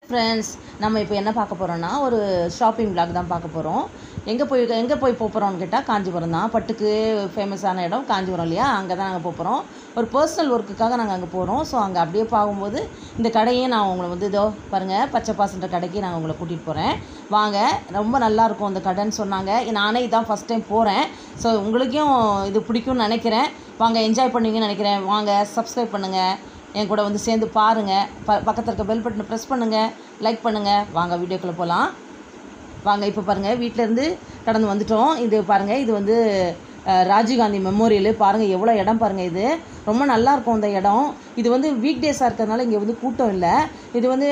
friends நம்ம இப்போ என்ன பார்க்க போகிறோம்னா ஒரு ஷாப்பிங் vlog தான் பார்க்க போகிறோம் எங்கே போய் எங்கே போய் போக போகிறோம்னு கேட்டால் காஞ்சிபுரம் தான் பட்டுக்கு ஃபேமஸான இடம் காஞ்சிபுரம் இல்லையா அங்கே தான் நாங்கள் போக போகிறோம் ஒரு பர்சனல் ஒர்க்குக்காக நாங்கள் அங்கே போகிறோம் ஸோ அங்கே அப்படியே பார்க்கும்போது இந்த கடையே நான் உங்களை வந்து இதோ பாருங்கள் பச்சை பாசன்ற கடைக்கு நான் உங்களை கூட்டிகிட்டு போகிறேன் வாங்க ரொம்ப நல்லா இருக்கும் அந்த கடைன்னு சொன்னாங்க நானே இதான் ஃபஸ்ட் டைம் போகிறேன் ஸோ உங்களுக்கும் இது பிடிக்கும்னு நினைக்கிறேன் வாங்க என்ஜாய் பண்ணுவீங்கன்னு நினைக்கிறேன் வாங்க சப்ஸ்கிரைப் பண்ணுங்கள் என் கூட வந்து சேர்ந்து பாருங்கள் ப பக்கத்தில் இருக்க பெல் பட்டனை ப்ரெஸ் பண்ணுங்கள் லைக் பண்ணுங்கள் வாங்க வீடியோக்குள்ளே போகலாம் வாங்க இப்போ பாருங்கள் வீட்டிலேருந்து கடந்து வந்துட்டோம் இது பாருங்கள் இது வந்து அஹ், ராஜீவ்காந்தி மெமோரியல் பாருங்கள் எவ்வளோ இடம் பாருங்கள் இது ரொம்ப நல்லா இருக்கும் இந்த இடம் இது வந்து வீக் டேஸாக இருக்கிறதுனால இங்கே வந்து கூட்டம் இல்லை இது வந்து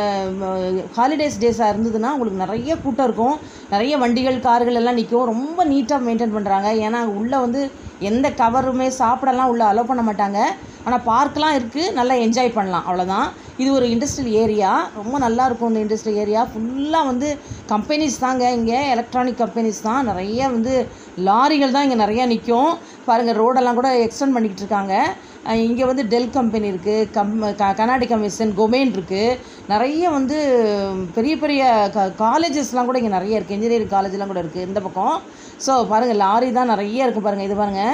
ஹாலிடேஸ் டேஸாக இருந்ததுன்னா உங்களுக்கு நிறைய கூட்டம் இருக்கும் நிறைய வண்டிகள் கார்கள் எல்லாம் நிற்கும் ரொம்ப நீட்டாக மெயின்டைன் பண்ணுறாங்க ஏன்னா உள்ளே வந்து எந்த கவருமே சாப்பிடலாம் உள்ளே அலோவ் பண்ண மாட்டாங்க ஆனால் பார்க்லாம் இருக்குது நல்லா என்ஜாய் பண்ணலாம் அவ்வளோதான் இது ஒரு இண்டஸ்ட்ரியல் ஏரியா ரொம்ப நல்லா இருக்கும் இந்த இண்டஸ்ட்ரியல் ஏரியா ஃபுல்லாக வந்து கம்பெனிஸ் தாங்க இங்கே எலக்ட்ரானிக் கம்பெனிஸ் தான் நிறைய வந்து லாரிகள் தான் இங்கே நிறையா நிற்கும் பாருங்கள் ரோடெல்லாம் கூட எக்ஸ்டெண்ட் பண்ணிக்கிட்டு இருக்காங்க இங்கே வந்து டெல் கம்பெனி இருக்குது கம் க கண்ணாடி கமிஷன் கொமேன் இருக்குது நிறைய வந்து பெரிய பெரிய க காலேஜஸ்லாம் கூட இங்கே நிறைய இருக்குது இன்ஜினியரிங் காலேஜ்லாம் கூட இருக்குது இந்த பக்கம் ஸோ பாருங்கள் லாரி தான் நிறைய இருக்குது பாருங்கள் இது பாருங்கள்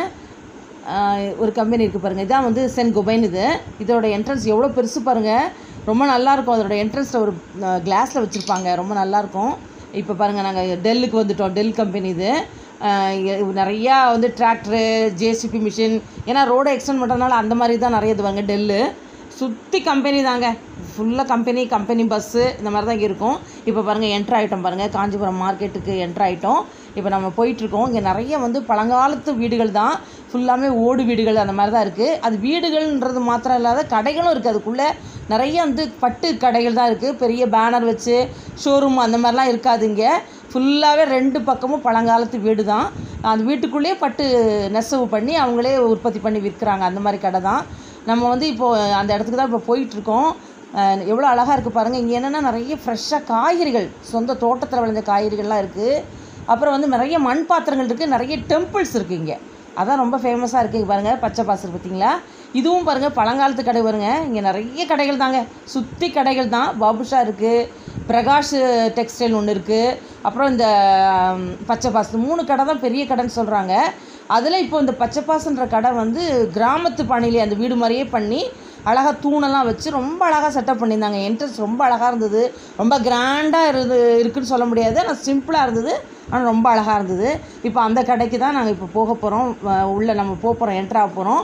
ஆஹ் ஒரு கம்பெனி இருக்குது பாருங்கள் இதான் வந்து சென் குபைன் இது இதோட என்ட்ரன்ஸ் எவ்வளோ பெருசு பாருங்கள் ரொம்ப நல்லாயிருக்கும் அதோட என்ட்ரன்ஸில் ஒரு கிளாஸில் வச்சுருப்பாங்க ரொம்ப நல்லாயிருக்கும் இப்போ பாருங்கள் நாங்கள் டெல்லுக்கு வந்துட்டோம் டெல் கம்பெனி இது ஆஹ் இங்க நிறையா வந்து டிராக்டரு ஜேசிபி மிஷின் ஏன்னா ரோடை எக்ஸ்டெண்ட் பண்ணுறதுனால அந்த மாதிரி தான் நிறைய இது வாங்க டெல்லு சுற்றி கம்பெனி தாங்க ஃபுல்லாக கம்பெனி கம்பெனி பஸ்ஸு இந்த மாதிரி தான் இங்கே இருக்கும் இப்போ பாருங்கள் என்ட்ரு ஆகிட்டோம் பாருங்கள் காஞ்சிபுரம் மார்க்கெட்டுக்கு என்ட்ரு ஆகிட்டோம் இப்போ நம்ம போயிட்டுருக்கோம் இங்கே நிறைய வந்து பழங்காலத்து வீடுகள் தான் ஃபுல்லாமே ஓடு வீடுகள் அந்த மாதிரி தான் இருக்குது அது வீடுகள்ன்றது மாத்திரம் இல்லாத கடைகளும் இருக்குது அதுக்குள்ளே நிறைய வந்து பட்டு கடைகள் தான் இருக்குது பெரிய பேனர் வச்சு ஷோரூம் அந்த மாதிரிலாம் இருக்காது இங்கே ஃபுல்லாகவே ரெண்டு பக்கமும் பழங்காலத்து வீடு தான் அந்த வீட்டுக்குள்ளேயே பட்டு நெசவு பண்ணி அவங்களே உற்பத்தி பண்ணி விற்கிறாங்க அந்த மாதிரி கடை தான் நம்ம வந்து இப்போது அந்த இடத்துக்கு தான் இப்போ போயிட்டுருக்கோம் எவ்வளோ அழகாக இருக்குது பாருங்கள் இங்கே என்னென்னா நிறைய ஃப்ரெஷ்ஷாக காய்கறிகள் சொந்த தோட்டத்தில் விளைஞ்ச காய்கறிகள்லாம் இருக்குது அப்புறம் வந்து நிறைய மண் பாத்திரங்கள் இருக்குது நிறைய டெம்பிள்ஸ் இருக்குது இங்கே அதான் ரொம்ப ஃபேமஸாக இருக்குது இங்க பாருங்கள் பச்சை பாசல் பார்த்தீங்களா இதுவும் பாருங்கள் பழங்காலத்து கடை வருங்க இங்கே நிறைய கடைகள் தாங்க சுற்றி கடைகள் தான் பாபுஷா இருக்குது பிரகாஷ் டெக்ஸ்டைல் ஒன்று இருக்குது அப்புறம் இந்த ம், பச்சை பாசு மூணு கடை தான் பெரிய கடைன்னு சொல்கிறாங்க அதில் இப்போ இந்த பச்சை பாசுன்ற கடை வந்து கிராமத்து பாணியிலே அந்த வீடு மாதிரியே பண்ணி அழகாக தூணெல்லாம் வச்சு ரொம்ப அழகாக செட்டப் பண்ணியிருந்தாங்க என்ட்ரன்ஸ் ரொம்ப அழகாக இருந்தது ரொம்ப கிராண்டாக இருந்து இருக்குன்னு சொல்ல முடியாது ஆனால் சிம்பிளாக இருந்தது ஆனால் ரொம்ப அழகாக இருந்தது இப்போ அந்த கடைக்கு தான் நாங்கள் இப்போ போக போகிறோம் உள்ளே நம்ம போக போகிறோம் என்ட்ரு ஆக போகிறோம்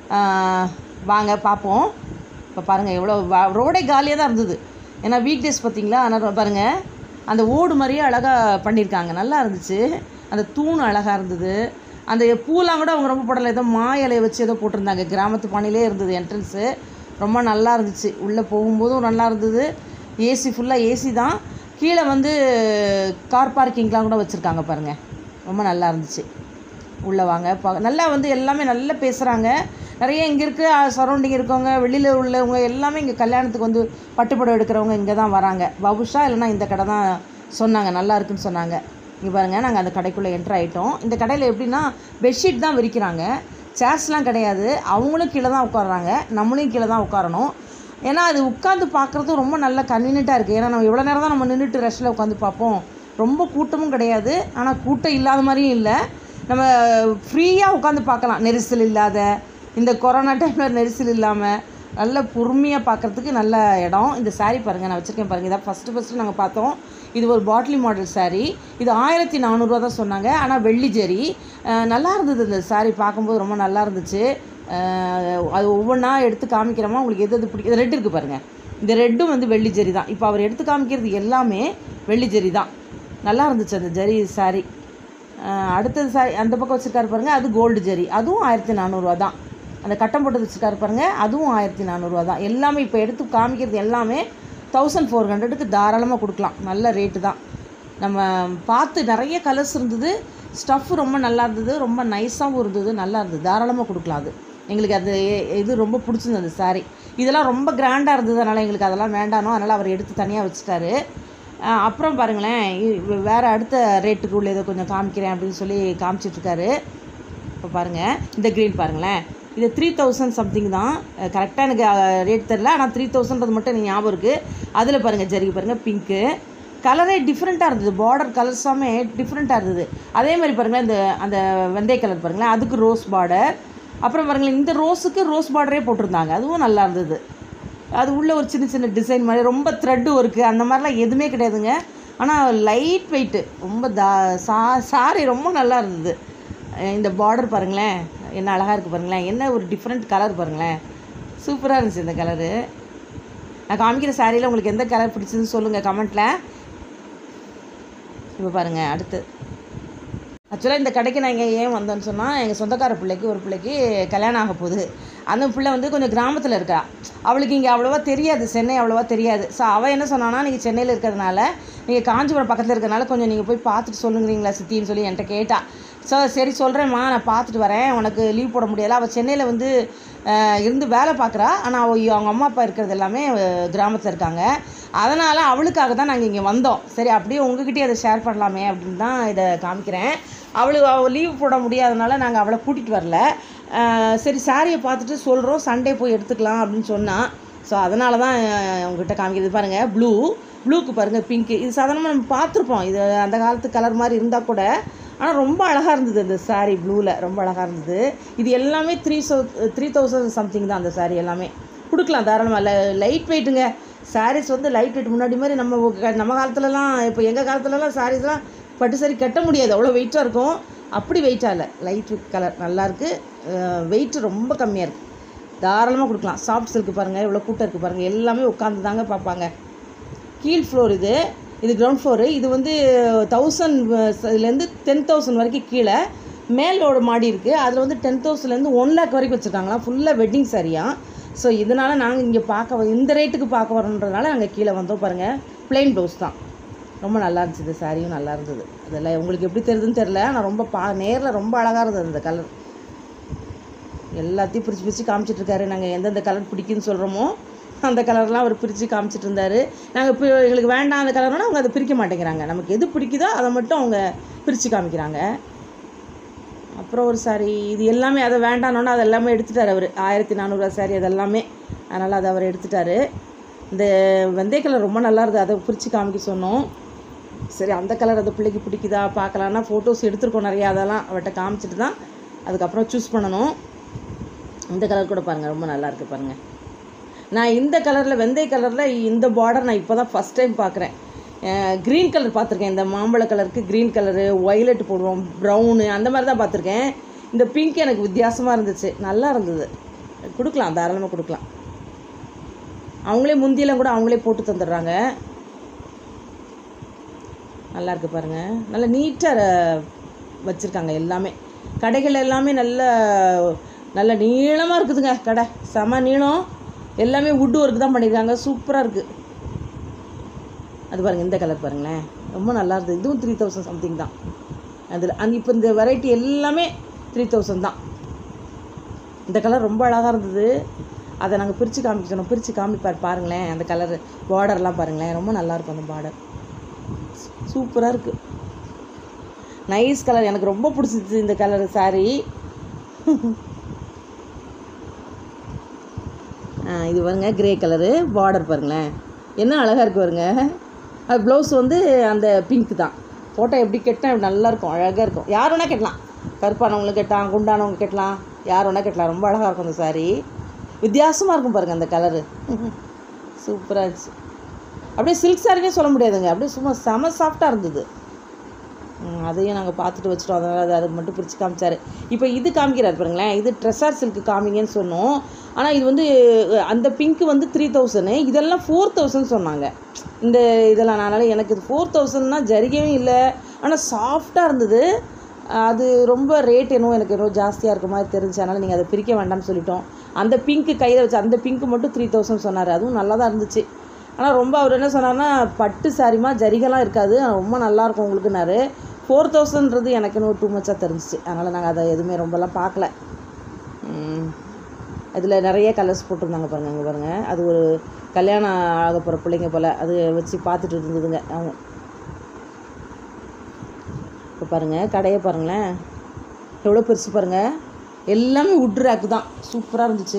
வாங்க பார்ப்போம் இப்போ பாருங்கள் எவ்வளோ ரோடே காலியாக தான் இருந்தது ஏன்னா வீக் டேஸ் பார்த்தீங்களா ஆனால் பாருங்கள் அந்த ஓடு மாதிரியே அழகாக பண்ணியிருக்காங்க நல்லா இருந்துச்சு அந்த தூண் அழகாக இருந்தது அந்த பூலாம் கூட அவங்க ரொம்ப போடலை ஏதோ மா இலையை வச்சு ஏதோ போட்டிருந்தாங்க கிராமத்து பாணியிலே இருந்தது என்ட்ரன்ஸு ரொம்ப நல்லா இருந்துச்சு உள்ளே போகும்போதும் நல்லா இருந்தது ஏசி ஃபுல்லாக ஏசி தான் கீழே வந்து கார் பார்க்கிங்லாம் கூட வச்சுருக்காங்க பாருங்கள் ரொம்ப நல்லா இருந்துச்சு உள்ளே வாங்க பா நல்லா வந்து எல்லாமே நல்லா பேசுகிறாங்க நிறைய இங்கே இருக்க சரௌண்டிங் இருக்கவங்க வெளியில் உள்ளவங்க எல்லாமே இங்கே கல்யாணத்துக்கு வந்து பட்டுப்படம் எடுக்கிறவங்க இங்கே தான் வராங்க பபுஷா இல்லைன்னா இந்த கடை தான் சொன்னாங்க நல்லா இருக்குன்னு சொன்னாங்க இங்கே பாருங்கள் நாங்கள் அந்த கடைக்குள்ளே என்ட்ரு ஆகிட்டோம் இந்த கடையில் எப்படின்னா பெட்ஷீட் தான் விரிக்கிறாங்க சேர்ஸ்லாம் கிடையாது அவங்களும் கீழே தான் உட்காடுறாங்க நம்மளும் கீழே தான் உட்காரணும் ஏன்னா அது உட்காந்து பார்க்குறதும் ரொம்ப நல்ல கன்வீனியண்ட்டாக இருக்குது ஏன்னா நம்ம எவ்வளோ நேரம் தான் நம்ம நின்றுட்டு ரஷ்ஷில் உட்காந்து பார்ப்போம் ரொம்ப கூட்டமும் கிடையாது ஆனால் கூட்டம் இல்லாத மாதிரியும் இல்லை நம்ம ஃப்ரீயாக உட்காந்து பார்க்கலாம் நெரிசல் இல்லாத இந்த கொரோனா டைமில் நெரிசல் இல்லாமல் நல்ல பொறுமையாக பார்க்குறதுக்கு நல்ல இடம் இந்த saree பாருங்கள் நான் வச்சுருக்கேன் பாருங்கள் இதான் ஃபஸ்ட்டு ஃபஸ்ட்டு நாங்கள் பார்த்தோம் இது ஒரு பாட்லி மாடல் saree இது ஆயிரத்தி நானூறுரூவா தான் சொன்னாங்க ஆனால் வெள்ளி ஜரி அஹ் நல்லா இருந்தது இந்த saree பார்க்கும்போது ரொம்ப நல்லா இருந்துச்சு அஹ் அது ஒவ்வொன்றா எடுத்து காமிக்கிறோமா உங்களுக்கு எது எது பிடிக்கும் ரெட் இருக்குது பாருங்கள் இந்த ரெட்டும் வந்து வெள்ளி ஜரி தான் இப்போ அவர் எடுத்து காமிக்கிறது எல்லாமே வெள்ளி ஜரி தான் நல்லா இருந்துச்சு அந்த ஜரி saree அஹ் அடுத்தது சாரி அந்த பக்கம் வச்சுருக்காரு பாருங்கள் அது கோல்டு ஜரி அதுவும் ஆயிரத்தி நானூறுரூவா தான் அந்த கட்டம் போட்டது வச்சுருக்காரு பாருங்கள் அதுவும் ஆயிரத்தி நானூறுரூவா தான் எல்லாமே இப்போ எடுத்து காமிக்கிறது எல்லாமே தௌசண்ட் ஃபோர் ஹண்ட்ரடுக்கு தாராளமாக கொடுக்கலாம் நல்ல ரேட்டு தான் நம்ம பார்த்து நிறைய கலர்ஸ் இருந்தது ஸ்டஃப் ரொம்ப நல்லா இருந்தது ரொம்ப நைஸாகவும் இருந்தது நல்லா இருந்தது தாராளமாக கொடுக்கலாம் அது எங்களுக்கு அது எ- இது ரொம்ப பிடிச்சிருந்தது அந்த saree இதெல்லாம் ரொம்ப கிராண்டாக இருந்தது அதனால் எங்களுக்கு அதெல்லாம் வேண்டானோ அதனால் அவர் எடுத்து தனியாக வச்சுட்டாரு அஹ் அப்புறம் பாருங்களேன் இ- வேற அடுத்த ரேட்டுக்கு உள்ள இதை கொஞ்சம் காமிக்கிறேன் அப்படின்னு சொல்லி காமிச்சிட்ருக்காரு இப்போ பாருங்கள் இந்த க்ரீன் பாருங்களேன் இது த்ரீ தௌசண்ட் சம்திங் தான் கரெக்டாக எனக்கு ரேட் தெரில ஆனால் த்ரீ தௌசண்ட்றது மட்டும் எனக்கு ஞாபகம் இருக்குது அதில் பாருங்கள் ஜரிகை பாருங்கள் பிங்க்கு கலரே டிஃப்ரெண்ட்டாக இருந்தது பார்டர் கலர்ஸ் எல்லாமே டிஃப்ரெண்ட்டாக இருந்தது அதே மாதிரி பாருங்களேன் இந்த அந்த வெந்தய கலர் பாருங்களேன் அதுக்கு ரோஸ் பார்டர் அப்புறம் பாருங்களேன் இந்த ரோஸுக்கு ரோஸ் பார்டரே போட்டிருந்தாங்க அதுவும் நல்லா இருந்தது அது உள்ள ஒரு சின்ன சின்ன டிசைன் மாதிரி ரொம்ப த்ரெட்டு ஒர்க்கு அந்த மாதிரிலாம் எதுவுமே கிடையாதுங்க ஆனால் லைட் வெயிட்டு ரொம்ப தா சா சாரி ரொம்ப நல்லா இருந்தது அஹ் இந்த பார்டர் பாருங்களேன் என்ன அழகாக இருக்குது பாருங்களேன் என்ன ஒரு டிஃப்ரெண்ட் கலர் பாருங்களேன் சூப்பராக இருந்துச்சு இந்த கலரு நான் காமிக்கிற சாரியில் உங்களுக்கு எந்த கலர் பிடிச்சதுன்னு சொல்லுங்கள் கமெண்ட்டில் இப்போ பாருங்கள் அடுத்து ஆக்சுவலாக இந்த கடைக்கு நான் இங்கே ஏன் வந்தேன்னு சொன்னால் எங்கள் சொந்தக்கார பிள்ளைக்கு ஒரு பிள்ளைக்கு கல்யாணம் ஆக போகுது அந்த பிள்ளை வந்து கொஞ்சம் கிராமத்தில் இருக்கா அவளுக்கு இங்கே அவ்வளோவா தெரியாது சென்னை அவ்வளோவா தெரியாது ஸோ அவள் என்ன சொன்னான்னா நீங்கள் சென்னையில் இருக்கிறதுனால நீங்கள் காஞ்சிபுரம் பக்கத்தில் இருக்கிறதுனால கொஞ்சம் நீங்கள் போய் பார்த்துட்டு சொல்லுங்கிறீங்களா சித்தின்னு சொல்லி என்கிட்ட கேட்டா ஸோ சரி சொல்கிறேம்மா நான் பார்த்துட்டு வரேன் உனக்கு லீவ் போட முடியல அவள் சென்னையில் வந்து அஹ், இருந்து வேலை பார்க்குறா ஆனால் அவள் அவங்க அம்மா அப்பா இருக்கிறது எல்லாமே கிராமத்தில் இருக்காங்க அதனால் அவளுக்காக தான் நாங்கள் இங்கே வந்தோம் சரி அப்படியே உங்ககிட்டயே அதை ஷேர் பண்ணலாமே அப்படின்னு தான் இதை காமிக்கிறேன் அவளுக்கு அவள் லீவ் போட முடியாதனால நாங்கள் அவளை கூட்டிகிட்டு வரல அஹ், சரி சாரியை பார்த்துட்டு சொல்கிறோம் சண்டே போய் எடுத்துக்கலாம் அப்படின்னு சொன்னான் ஸோ அதனால தான் அஹ், உங்ககிட்ட காமிக்கிறது பாருங்கள் ப்ளூ ப்ளூக்கு பாருங்கள் பிங்க்கு இது சாதாரணமாக நம்ம பார்த்துருப்போம் இது அந்த காலத்து கலர் மாதிரி இருந்தால் கூட ஆனால் ரொம்ப அழகாக இருந்தது இந்த saree ப்ளூவில் ரொம்ப அழகாக இருந்தது இது எல்லாமே three so three thousand something தான் அந்த saree எல்லாமே கொடுக்கலாம் தாராளமாக லைட் வெயிட்டுங்க sarees வந்து லைட் வெயிட் முன்னாடி மாதிரி நம்ம க- நம்ம காலத்துலலாம் இப்போ எங்கள் காலத்துலலாம் சாரீஸ்லாம் பட்டு saree கட்ட முடியாது அவ்வளோ வெயிட்டாக இருக்கும் அப்படி வெயிட்டாக இல்லை லைட் கலர் நல்லாயிருக்கு வெயிட்டு ரொம்ப கம்மியாக இருக்குது தாராளமாக கொடுக்கலாம் சாஃப்ட் சில்க்கு பாருங்கள் இவ்வளோ கூட்டம் இருக்குது பாருங்கள் எல்லாமே உட்காந்து தாங்க பார்ப்பாங்க கீழ் ஃப்ளோர் இது இது கிரவுண்ட் ஃப்ளோரு இது வந்து தௌசண்ட் இதுலேருந்து டென் தௌசண்ட் வரைக்கும் கீழே மேலோட மாடி இருக்குது அதில் வந்து டென் தௌசண்ட்லேருந்து ஒன் லேக் வரைக்கும் வச்சுருக்காங்களா ஃபுல்லாக வெட்டிங் சாரியா ஸோ இதனால் நாங்கள் இங்கே பார்க்க வ- இந்த ரேட்டுக்கு பார்க்க வரோன்றதுனால நாங்கள் கீழே வந்தோம் பாருங்கள் plain ப்ளவுஸ் தான் ரொம்ப நல்லா இருந்துச்சு இந்த சாரியும் நல்லா இருந்தது அதெல்லாம் உங்களுக்கு எப்படி தெரியுதுன்னு தெரில ஆனால் ரொம்ப பா நேரில் ரொம்ப அழகாக இருந்தது அந்த கலர் எல்லாத்தையும் பிரித்து பிரித்து காமிச்சிட்டு இருக்காரு நாங்கள் எந்தெந்த கலர் பிடிக்குன்னு சொல்கிறோமோ அந்த கலர்லாம் அவர் பிரித்து காமிச்சிட்டு இருந்தார் நாங்கள் இப்போ எங்களுக்கு வேண்டாம் அந்த கலர்னா அவங்க அதை பிரிக்க மாட்டேங்கிறாங்க நமக்கு எது பிடிக்குதோ அதை மட்டும் அவங்க பிரித்து காமிக்கிறாங்க அப்புறம் ஒரு சாரி இது எல்லாமே அதை வேண்டானோன்னா அது எல்லாமே எடுத்துட்டார் அவர் ஆயிரத்தி நானூறுரூவா சாரி அதெல்லாமே அதனால் அதை அவர் எடுத்துட்டாரு இந்த வெந்தய கலர் ரொம்ப நல்லா இருந்தது அதை பிரித்து காமிக்க சொன்னோம் சரி அந்த கலர் அந்த பிள்ளைக்கு பிடிக்குதா பார்க்கலான்னா ஃபோட்டோஸ் எடுத்திருக்கோம் நிறையா அதெல்லாம் அவர்கிட்ட காமிச்சிட்டு தான் அதுக்கப்புறம் சூஸ் பண்ணணும் இந்த கலர் கூட பாருங்கள் ரொம்ப நல்லா இருக்கு பாருங்கள் நான் இந்த கலரில் வெந்தய கலரில் இந்த பார்டர் நான் இப்போ தான் ஃபஸ்ட் டைம் பார்க்குறேன் க்ரீன் கலர் பார்த்துருக்கேன் இந்த மாம்பழ கலருக்கு க்ரீன் கலரு ஒய்லட் போடுவோம் ப்ரௌனு அந்த மாதிரி தான் பார்த்துருக்கேன் இந்த பிங்க் எனக்கு வித்தியாசமாக இருந்துச்சு நல்லா இருந்தது கொடுக்கலாம் தாராளமாக கொடுக்கலாம் அவங்களே முந்தியெல்லாம் கூட அவங்களே போட்டு தந்துடுறாங்க நல்லா இருக்கு பாருங்க நல்லா நீட்டாக வச்சுருக்காங்க எல்லாமே கடைகள் எல்லாமே நல்ல நல்ல நீளமாக இருக்குதுங்க கடை செம நீளம் எல்லாமே வுட் ஒர்க் தான் பண்ணியிருக்காங்க சூப்பராக இருக்குது அது பாருங்கள் இந்த கலர் பாருங்களேன் ரொம்ப நல்லா இருந்தது இதுவும் த்ரீ தௌசண்ட் சம்திங் தான் அதில் அந்த இப்போ இந்த வெரைட்டி எல்லாமே த்ரீ தௌசண்ட் தான் இந்த கலர் ரொம்ப அழகாக இருந்தது அதை நாங்கள் பிரித்து காமிக்கணும் பிரித்து காமிப்பார் பாருங்களேன் அந்த கலர் பார்டர்லாம் பாருங்களேன் ரொம்ப நல்லாயிருக்கும் அந்த பார்டர் சூப்பராக இருக்குது நைஸ் கலர் எனக்கு ரொம்ப பிடிச்சிச்சு இந்த கலர் saree ஆ இது பாருங்க கிரே கலரு பார்டர் பாருங்களேன் என்ன அழகாக இருக்கு பாருங்க அது ப்ளவுஸ் வந்து அந்த பிங்க் தான் ஃபோட்டோ எப்படி கட்டினா இப்படி நல்லா இருக்கும் அழகாக இருக்கும் யார் வேணால் கட்டலாம் கருப்பானவங்களும் கட்டலாம் குண்டானவங்க கட்டலாம் யார் வேணால் கட்டலாம் ரொம்ப அழகாக இருக்கும் அந்த saree வித்தியாசமாக இருக்கும் பாருங்கள் அந்த கலரு சூப்பராக இருந்துச்சு அப்படியே சில்க் சாரினே சொல்ல முடியாதுங்க அப்படியே சும்மா செம சாஃப்டாக இருந்தது ம், அதையும் நாங்கள் பார்த்துட்டு வச்சுட்டோம் அதனால் அது அது மட்டும் பிரித்து காமிச்சாரு இப்போ இது காமிக்கிறார் பாருங்களேன் இது ட்ரெஸ்ஸார் சில்க்கு காமிங்கன்னு சொன்னோம் ஆனால் இது வந்து அஹ், அந்த பிங்க்கு வந்து த்ரீ தௌசண்ட் இதெல்லாம் ஃபோர் தௌசண்ட் சொன்னாங்க இந்த இதெல்லாம் அதனால் எனக்கு இது ஃபோர் தௌசண்ட்னா ஜரிகையும் இல்லை ஆனால் சாஃப்டாக இருந்தது அது ரொம்ப ரேட் என்னவோ எனக்கு என்னவோ ஜாஸ்தியாக இருக்க மாதிரி தெரிஞ்சு அதனால் நீங்கள் அதை பிரிக்க வேண்டாம்னு சொல்லிட்டோம் அந்த பிங்க்கு கையில் வச்சு அந்த பிங்க்கு மட்டும் த்ரீ தௌசண்ட் சொன்னார் அதுவும் நல்லா தான் இருந்துச்சு ஆனால் ரொம்ப அவர் என்ன சொன்னார்னா பட்டு சாரிமா ஜரிகைலாம் இருக்காது ஆனா ரொம்ப நல்லாயிருக்கும் உங்களுக்குனாரு ஃபோர் தௌசண்ட்றது எனக்கு இன்னும் டூ மச்சாக தெரிஞ்சிச்சு அதனால் நாங்கள் அதை எதுவுமே ரொம்பலாம் பார்க்கல இதில் நிறைய கலர்ஸ் போட்டிருந்தாங்க பாருங்கள் அங்கே பாருங்கள் அது ஒரு கல்யாணம் ஆக போகிற பிள்ளைங்க போல் அது வச்சு பார்த்துட்டு இருந்ததுங்க அவங்க இப்போ பாருங்கள் கடையை பாருங்களேன் எவ்வளோ பெருசு பாருங்கள் எல்லாமே உட் ரேக்கு தான் சூப்பராக இருந்துச்சு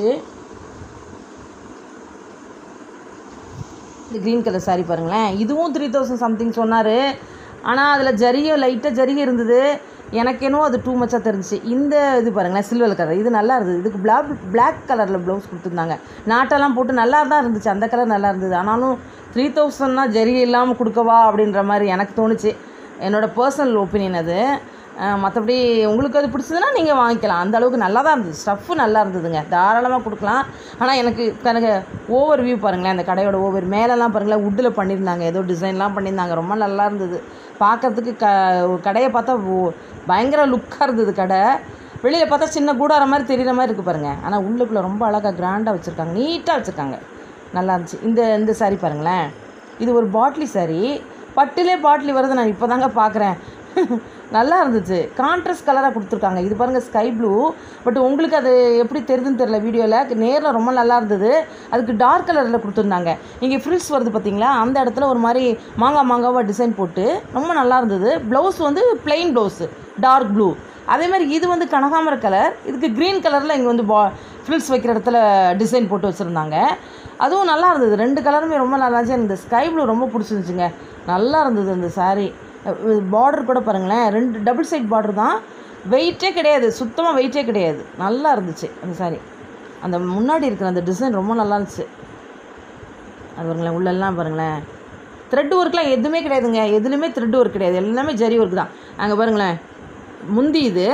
இந்த க்ரீன் கலர் saree பாருங்களேன் இதுவும் த்ரீ தௌசண்ட் சம்திங் சொன்னார் ஆனால் அதில் ஜரிகை லைட்டாக ஜரிகை இருந்தது எனக்கு என்னவோ அது டூ மச்சாக தெரிஞ்சுச்சு இந்த இது பாருங்களேன் சில்வர் கலர் இது நல்லா இருந்தது இதுக்கு பிளாக் பிளாக் கலரில் ப்ளவுஸ் கொடுத்துருந்தாங்க நாட்டெல்லாம் போட்டு நல்லா தான் இருந்துச்சு அந்த கலர் நல்லா இருந்தது ஆனாலும் த்ரீ தௌசண்ட்னா ஜரிகை இல்லாமல் கொடுக்கவா அப்படின்ற மாதிரி எனக்கு தோணுச்சு என்னோடய பர்சனல் ஒப்பீனியன் அது மற்றபடி உங்களுக்கு அது பிடிச்சதுன்னா நீங்கள் வாங்கிக்கலாம் அந்த அளவுக்கு நல்லா தான் இருந்தது ஸ்டஃப்பு நல்லா இருந்ததுங்க தாராளமாக கொடுக்கலாம் ஆனால் எனக்கு எனக்கு ஓவர் வியூ பாருங்களேன் அந்த கடையோட ஓவர் மேலெல்லாம் பாருங்களேன் வுட்டில் பண்ணியிருந்தாங்க ஏதோ டிசைன்லாம் பண்ணியிருந்தாங்க ரொம்ப நல்லா இருந்தது பார்க்கறதுக்கு க ஒரு கடையை பார்த்தா ஓ- பயங்கர லுக்காக இருந்தது கடை வெளியில் பார்த்தா சின்ன கூடார மாதிரி தெரியுற மாதிரி இருக்குது பாருங்கள் ஆனால் உள்ளுக்குள்ளே ரொம்ப அழகாக கிராண்டாக வச்சுருக்காங்க நீட்டாக வச்சுருக்காங்க நல்லா இருந்துச்சு இந்த இந்த saree பாருங்களேன் இது ஒரு பாட்லி saree பட்டுலே பாட்லி வருது நான் இப்போ தாங்க பார்க்குறேன் நல்லா இருந்துச்சு கான்ட்ராஸ்ட் கலராக கொடுத்துருக்காங்க இது பாருங்கள் ஸ்கை ப்ளூ பட் உங்களுக்கு அது எப்படி தெரியுதுன்னு தெரியல வீடியோவில் நேரில் ரொம்ப நல்லா இருந்தது அதுக்கு டார்க் கலரில் கொடுத்துருந்தாங்க இங்கே ஃப்ரில்ஸ் வருது பார்த்தீங்களா அந்த இடத்துல ஒரு மாதிரி மாங்காய் மாங்காவாக டிசைன் போட்டு ரொம்ப நல்லா இருந்தது ப்ளவுஸ் வந்து plain ப்ளவுஸு டார்க் ப்ளூ அதே மாதிரி இது வந்து கனகாமர கலர் இதுக்கு க்ரீன் கலரில் இங்கே வந்து பா ஃப்ரில்ஸ் வைக்கிற இடத்துல டிசைன் போட்டு வச்சுருந்தாங்க அதுவும் நல்லா இருந்தது ரெண்டு கலருமே ரொம்ப நல்லா இருந்துச்சு எனக்கு இந்த ஸ்கை ப்ளூ ரொம்ப பிடிச்சிருந்துச்சுங்க நல்லா இருந்தது அந்த saree பார்டர் கூட பாருங்களேன் ரெண்டு டபுள் சைட் பார்டர் தான் வெயிட்டே கிடையாது சுத்தமாக வெயிட்டே கிடையாது நல்லா இருந்துச்சு அந்த saree அந்த முன்னாடி இருக்கிற அந்த டிசைன் ரொம்ப நல்லா இருந்துச்சு அது பாருங்களேன் உள்ளெல்லாம் பாருங்களேன் த்ரெட் ஒர்க்லாம் எதுவுமே கிடையாதுங்க எதுலையுமே த்ரெட் ஒர்க் கிடையாது எல்லாமே ஜரி ஒர்க் தான் அங்கே பாருங்களேன் முந்தி இது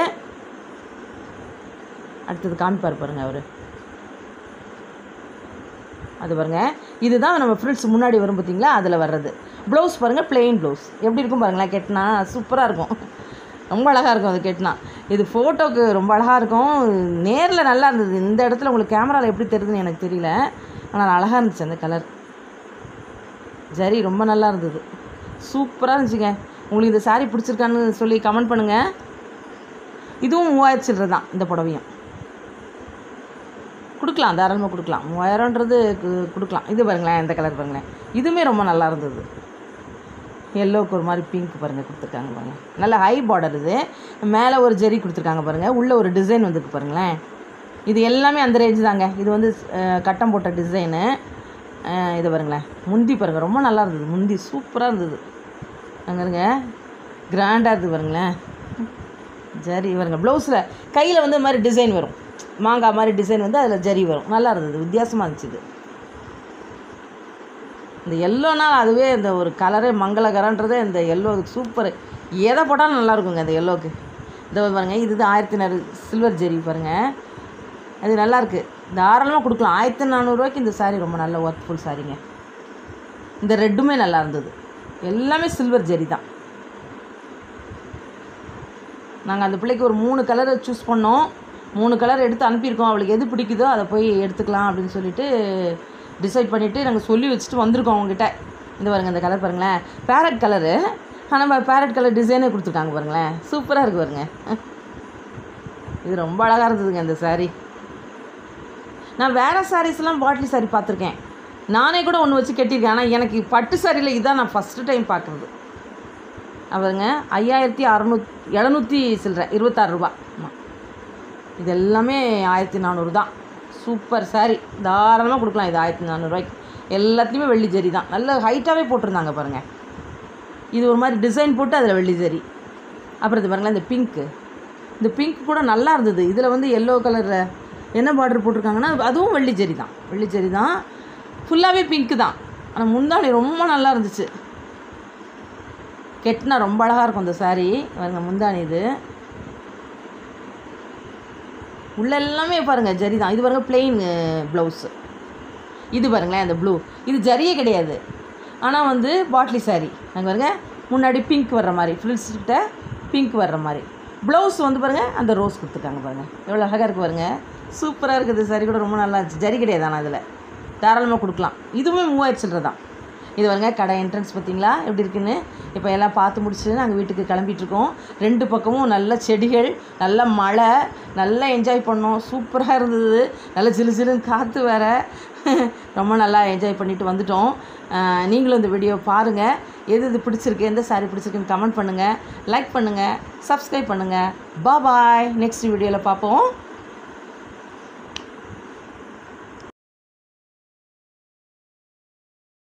அடுத்தது காமிப்பார் பாருங்க அவர் அது பாருங்க இதுதான் நம்ம ஃப்ரில்ஸ் முன்னாடி வரும் பார்த்தீங்களா அதில் வர்றது ப்ளவுஸ் பாருங்கள் plain ப்ளவுஸ் எப்படி இருக்கும் பாருங்களேன் கெட்டினா சூப்பராக இருக்கும் ரொம்ப அழகாக இருக்கும் அது கெட்டினா இது ஃபோட்டோக்கு ரொம்ப அழகாக இருக்கும் நேரில் நல்லா இருந்தது இந்த இடத்துல உங்களுக்கு கேமராவில் எப்படி தெரியுதுன்னு எனக்கு தெரியல ஆனால் அழகாக இருந்துச்சு அந்த கலர் ஜரி ரொம்ப நல்லா இருந்தது சூப்பராக இருந்துச்சுங்க உங்களுக்கு இந்த saree பிடிச்சிருக்கான்னு சொல்லி கமெண்ட் பண்ணுங்கள் இதுவும் மூவாயிரத்து சில்லறை தான் இந்த புடவையும் கொடுக்கலாம் தாராளமாக கொடுக்கலாம் மூவாயிரம்ன்றது கு- கொடுக்கலாம் இது பாருங்களேன் இந்த கலர் பாருங்களேன் இதுவுமே ரொம்ப நல்லா இருந்தது எல்லோக்கு ஒரு மாதிரி பிங்க் பாருங்கள் கொடுத்துருக்காங்க பாருங்கள் நல்ல ஹை பார்டர் இது மேலே ஒரு ஜெரி கொடுத்துருக்காங்க பாருங்கள் உள்ளே ஒரு டிசைன் வந்துருக்கு பாருங்களேன் இது எல்லாமே அந்த ரேஞ்ச் தாங்க இது வந்து அஹ், கட்டம் போட்ட டிசைனு இது பாருங்களேன் முந்தி பாருங்கள் ரொம்ப நல்லா இருந்தது முந்தி சூப்பராக இருந்தது அங்கே இருங்க கிராண்டாக இருக்குது பாருங்களேன் ஜரி வருங்க ப்ளவுஸில் கையில் வந்து இந்த மாதிரி டிசைன் வரும் மாங்காய் மாதிரி டிசைன் வந்து அதில் ஜரி வரும் நல்லா இருந்தது வித்தியாசமாக இருந்துச்சு இது இந்த எல்லோனா அதுவே இந்த ஒரு கலரே மங்களகரன்றதே இந்த எல்லோ சூப்பர் எதை போட்டாலும் நல்லா இருக்குங்க இந்த எல்லோக்கு இதை பாருங்க இது ஆயிரத்தி நானூறு சில்வர் ஜெரி பாருங்கள் அது நல்லா இருக்கு தாராளமாக கொடுக்கலாம் ஆயிரத்தி நானூறுரூவாய்க்கு இந்த saree ரொம்ப நல்ல ஒர்க்ஃபுல் சாரீங்க இந்த ரெட்டுமே நல்லா இருந்தது எல்லாமே சில்வர் ஜெரி தான் நாங்கள் அந்த பிள்ளைக்கு ஒரு மூணு கலரை சூஸ் பண்ணோம் மூணு கலர் எடுத்து அனுப்பியிருக்கோம் அவளுக்கு எது பிடிக்குதோ அதை போய் எடுத்துக்கலாம் அப்படின்னு சொல்லிட்டு டிசைட் பண்ணிவிட்டு நாங்கள் சொல்லி வச்சுட்டு வந்திருக்கோம் அவங்ககிட்ட இந்த பாருங்க இந்த கலர் பாருங்களேன் பேரட் கலரு ஆனால் பேரட் கலர் டிசைனே கொடுத்துருக்காங்க பாருங்களேன் சூப்பராக இருக்கு பாருங்க இது ரொம்ப அழகாக இருந்ததுங்க இந்த saree நான் வேறு சாரீஸ்லாம் பாட்லி saree பார்த்துருக்கேன் நானே கூட ஒன்று வச்சு கட்டியிருக்கேன் ஆனால் எனக்கு பட்டு சாரியில் இதான் நான் ஃபஸ்ட்டு டைம் பார்க்குறது அவருங்க ஐயாயிரத்தி அறநூத் எழுநூற்றி சில்லற இருபத்தாறு ரூபா ஆமாம் இது எல்லாமே ஆயிரத்தி நானூறு தான் சூப்பர் saree தாராளமாக கொடுக்கலாம் இது ஆயிரத்தி நானூறுரூவாய்க்கு எல்லாத்துலேயுமே வெள்ளி ஜரி தான் நல்ல ஹைட்டாகவே போட்டிருந்தாங்க பாருங்கள் இது ஒரு மாதிரி டிசைன் போட்டு அதில் வெள்ளி ஜரி அப்புறம் இது பாருங்களேன் இந்த பிங்க்கு இந்த பிங்க் கூட நல்லா இருந்தது இதில் வந்து எல்லோ கலரில் என்ன பார்டர் போட்டிருக்காங்கன்னா அதுவும் வெள்ளி ஜரி தான் வெள்ளி ஜரி தான் ஃபுல்லாகவே பிங்க்கு தான் ஆனால் முந்தாணி ரொம்ப நல்லா இருந்துச்சு கெட்டினா ரொம்ப அழகாக இருக்கும் இந்த saree பாருங்க முந்தாணி இது உள்ள எல்லாமே பாருங்கள் ஜரி தான் இது பாருங்கள் பிளெயின் ப்ளவுஸு இது பாருங்களேன் அந்த ப்ளூ இது ஜரியே கிடையாது ஆனால் வந்து பாட்லி saree அங்கே பாருங்க முன்னாடி பிங்க் வர்ற மாதிரி ஃப்ரில்ஸ் கிட்ட பிங்க் வர்ற மாதிரி ப்ளவுஸ் வந்து பாருங்கள் அந்த ரோஸ் கொடுத்துருக்காங்க பாருங்கள் எவ்வளோ அழகாக இருக்குது பாருங்க சூப்பராக இருக்குது saree கூட ரொம்ப நல்லா இருந்துச்சு ஜரி கிடையாது ஆனால் அதில் தாராளமாக கொடுக்கலாம் இதுவுமே மூவாயிரத்து சில்லறை தான் இது பாருங்க கடை என்ட்ரன்ஸ் பார்த்தீங்களா எப்படி இருக்குன்னு இப்போ எல்லாம் பார்த்து முடிச்சுட்டு நாங்கள் வீட்டுக்கு கிளம்பிட்டு இருக்கோம் ரெண்டு பக்கமும் நல்ல செடிகள் நல்ல மழை நல்லா என்ஜாய் பண்ணோம் சூப்பராக இருந்தது நல்ல ஜிலு ஜிலுன்னு காற்று வேற ரொம்ப நல்லா என்ஜாய் பண்ணிட்டு வந்துட்டோம் அஹ் நீங்களும் இந்த வீடியோ பாருங்கள் எது இது பிடிச்சிருக்கு எந்த saree பிடிச்சிருக்குன்னு கமெண்ட் பண்ணுங்கள் லைக் பண்ணுங்கள் சப்ஸ்கிரைப் பண்ணுங்கள் பாய் நெக்ஸ்ட் வீடியோவில் பார்ப்போம்